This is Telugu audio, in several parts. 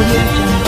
audio jungle.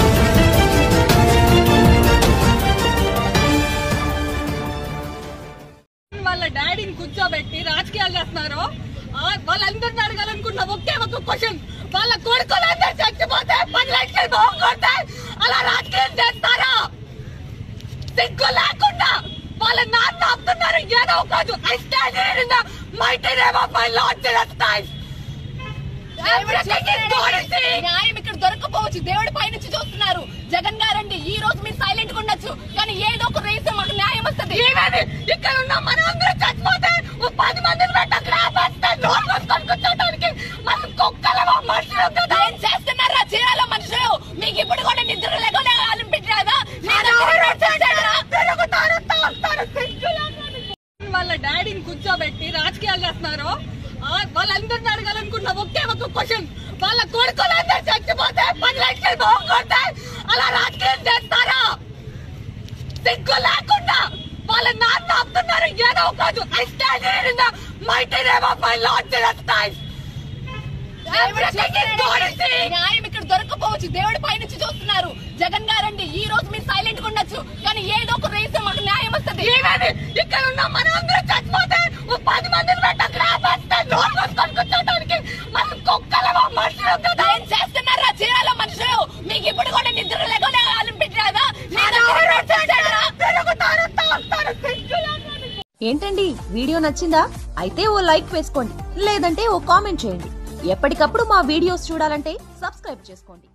వాళ్ళ డాడీని కూర్చోబెట్టి రాజకీయాలు చేస్తున్నారు ఆ, వాళ్ళందరిని అడగాలనుకున్న ఒకే ఒక క్వశ్చన్ వాళ్ళ కొడుకులందరూ చచ్చిపోతే పది లక్షలు బాగుంటే అలా రాజకీయం చేస్తారా సిగ్గు లేకుండా వాళ్ళ నాన్న ఆపుతున్నారు ఏదో కాదు I stand here in the mighty name of my lord Jesus Christ Everything is going to see. న్యాయం ఇక్కడ దొరకపోవచ్చు దేవుడి పైనుంచి చూస్తున్నారు జగన్ గారండి ఈ రోజు మీరు సైలెంట్ గా ఉండొచ్చు కానీ ఏదో ఒక రేస్ మాకు న్యాయం వస్తుంది ఏమేమి ఇక్కడ ఉన్న మనం అందరూ చచ్చిపోతే ఓ పది మందిని పెట్టి అక్కడ ఆపేస్తే నోరు మూసుకొని కూర్చోడానికి మనం కుక్కలమో మనుషులు కదా ఏం చేస్తున్నారా చీరాల మనుషులు మీకు ఇప్పుడు కూడా నిద్ర లేకుండా అనిపించలేదా తిరుగుతారు తాగుతారు సిగ్గు లేకుండా. వాళ్ళ డాడీని కూర్చోబెట్టి రాజకీయాలు చేస్తున్నారు ఆ, వాళ్ళందరిని అడగాలనుకున్న ఒకే ఒక క్వశ్చన్ వాళ్ళ కొడుకులందరూ చచ్చిపోతే పది లక్షలు బాగుంటే అలా రాజకీయం చేస్తారా సిగ్గు లేకుండా వాళ్ళ నాన్న ఆపుతున్నారు ఏదో కాదు I stand here in the mighty name of my lord Jesus Christ Everything is going to see. న్యాయం ఇక్కడ దొరకపోవచ్చు దేవుడి పైనుంచి చూస్తున్నారు జగన్ గారండి ఈ రోజు మీరు సైలెంట్ గా ఉండొచ్చు కానీ ఏదో ఒక రేస్ మాకు న్యాయం వస్తుంది ఏమేమి ఇక్కడ ఉన్న మనం అందరూ చచ్చిపోతే ఓ పది మందిని పెట్టి అక్కడ ఆపేస్తే నోరు మూసుకొని కూర్చోడానికి మనం కుక్కలమో మనుషులు కదా ఏం చేస్తున్నారా చీరాల మనుషులు మీకు ఇప్పుడు కూడా నిద్ర లేకుండా అనిపించలేదా తిరుగుతారు తాగుతారు సిగ్గు లేకుండా. ఏంటండి వీడియో నచ్చిందా అయితే ఓ లైక్ వేసుకోండి లేదంటే ఓ కామెంట్ చేయండి ఎప్పటికప్పుడు మా వీడియోస్ చూడాలంటే సబ్స్క్రైబ్ చేసుకోండి